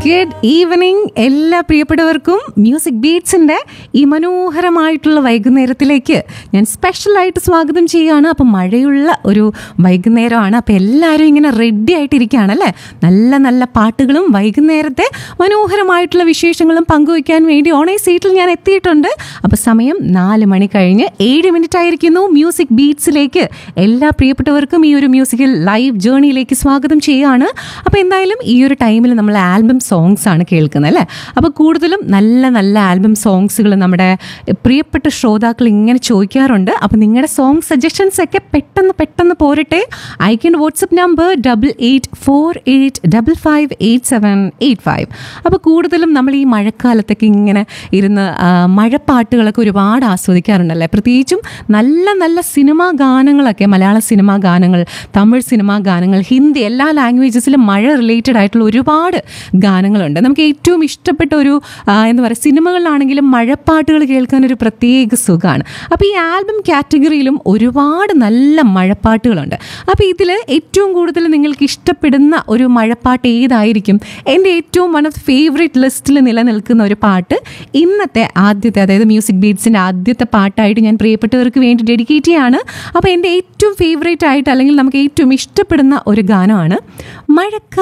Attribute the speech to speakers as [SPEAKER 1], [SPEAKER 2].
[SPEAKER 1] good evening എല്ലാ പ്രിയപ്പെട്ടവർക്കും music ബീറ്റ്സിൻ്റെ ഈ മനോഹരമായിട്ടുള്ള വൈകുന്നേരത്തിലേക്ക് ഞാൻ സ്പെഷ്യലായിട്ട് സ്വാഗതം ചെയ്യുകയാണ് അപ്പം മഴയുള്ള ഒരു വൈകുന്നേരമാണ് അപ്പം എല്ലാവരും ഇങ്ങനെ റെഡി ആയിട്ടിരിക്കുകയാണ് അല്ലേ നല്ല നല്ല പാട്ടുകളും വൈകുന്നേരത്തെ മനോഹരമായിട്ടുള്ള വിശേഷങ്ങളും പങ്കുവയ്ക്കാൻ വേണ്ടി ഓണേ സീറ്റിൽ ഞാൻ എത്തിയിട്ടുണ്ട് അപ്പോൾ സമയം നാല് മണി കഴിഞ്ഞ് ഏഴ് മിനിറ്റ് ആയിരിക്കുന്നു മ്യൂസിക് ബീറ്റ്സിലേക്ക് എല്ലാ പ്രിയപ്പെട്ടവർക്കും ഈ ഒരു മ്യൂസിക്കൽ ലൈവ് ജേണിയിലേക്ക് സ്വാഗതം ചെയ്യുകയാണ് അപ്പോൾ എന്തായാലും ഈ ഒരു ടൈമിൽ നമ്മൾ ആൽബം സോങ്സ് ആണ് കേൾക്കുന്നത് അല്ലേ അപ്പോൾ കൂടുതലും നല്ല നല്ല ആൽബം സോങ്സുകൾ നമ്മുടെ പ്രിയപ്പെട്ട ശ്രോതാക്കൾ ഇങ്ങനെ ചോദിക്കാറുണ്ട് അപ്പോൾ നിങ്ങളുടെ സോങ് സജഷൻസ് ഒക്കെ പെട്ടെന്ന് പെട്ടെന്ന് പോരട്ടെ അയക്കേണ്ട WhatsApp number double eight four eight double five eight seven eight five അപ്പോൾ കൂടുതലും നമ്മൾ ഈ മഴക്കാലത്തൊക്കെ ഇങ്ങനെ ഇരുന്ന് ആ, മഴപ്പാട്ടുകളൊക്കെ ഒരുപാട് ആസ്വദിക്കാറുണ്ടല്ലേ പ്രത്യേകിച്ചും നല്ല നല്ല സിനിമാ ഗാനങ്ങളൊക്കെ മലയാള സിനിമാ ഗാനങ്ങൾ തമിഴ് സിനിമാ ഗാനങ്ങൾ ഹിന്ദി എല്ലാ ലാംഗ്വേജസിലും മഴ റിലേറ്റഡ് ആയിട്ടുള്ള ഒരുപാട് ഗാനങ്ങളുണ്ട് നമുക്ക് ഏറ്റവും ഇഷ്ടപ്പെട്ട ഒരു ആ, എന്താ പറയുക സിനിമകളിലാണെങ്കിലും മഴപ്പാട്ടുകൾ കേൾക്കാൻ ഒരു പ്രത്യേക സുഖമാണ് അപ്പോൾ ഈ ആൽബം കാറ്റഗറിയിലും ഒരുപാട് നല്ല മഴപ്പാട്ടുകളുണ്ട് അപ്പോൾ ഇതിൽ ഏറ്റവും കൂടുതൽ നിങ്ങൾക്ക് ഇഷ്ടപ്പെടുന്ന ഒരു മഴപ്പാട്ട് ഏതായിരിക്കും എൻ്റെ ഏറ്റവും വൺ ഓഫ് ഫേവറേറ്റ് ലിസ്റ്റിൽ നിലനിൽക്കുന്ന ഒരു പാട്ട് ഇന്നത്തെ ആദ്യത്തെ അതായത് മ്യൂസിക് ബീറ്റ്സിൻ്റെ ആദ്യത്തെ പാട്ടായിട്ട് ഞാൻ പ്രിയപ്പെട്ടവർക്ക് വേണ്ടി ഡെഡിക്കേറ്റ് ചെയ്യാണ് അപ്പോൾ എൻ്റെ ഏറ്റവും ഫേവറേറ്റ് ആയിട്ട് അല്ലെങ്കിൽ നമുക്ക് ഏറ്റവും ഇഷ്ടപ്പെടുന്ന ഒരു ഗാനമാണ് മഴക്കാല